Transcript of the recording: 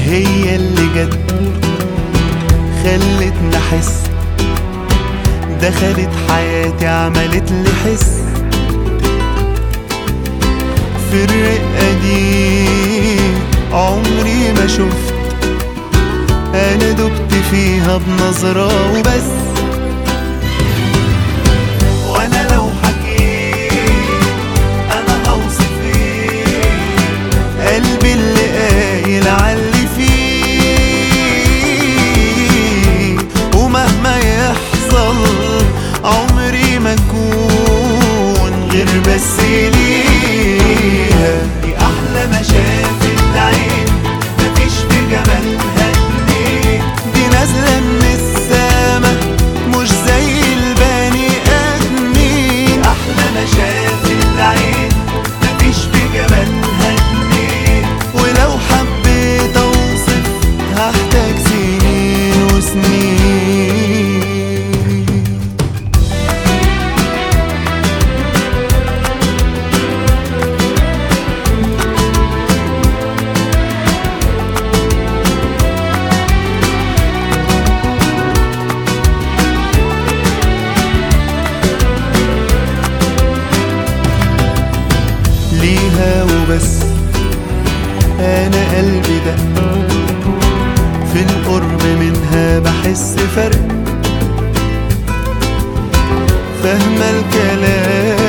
هي اللي جت خلتني احس دخلت حياتي عملت لي حس في الرقة دي عمري ما شفت انا دبت فيها بنظرة وبس وانا لو حكيت انا اوصف ايه قلبي اللي قايل عاللي فيه ومهما يحصل عمري ما اكون غير بس ليها دي احلى ما شافت العين مفيش في جمالها اتنين دي نازله من السما مش زي البني ادمين احلى ما شافت العين مفيش في جمالها اتنين ولو حبيت اوصف هحتاج سنين وسنين ليها وبس انا قلبي ده في القرب منها بحس فرق فاهمة الكلام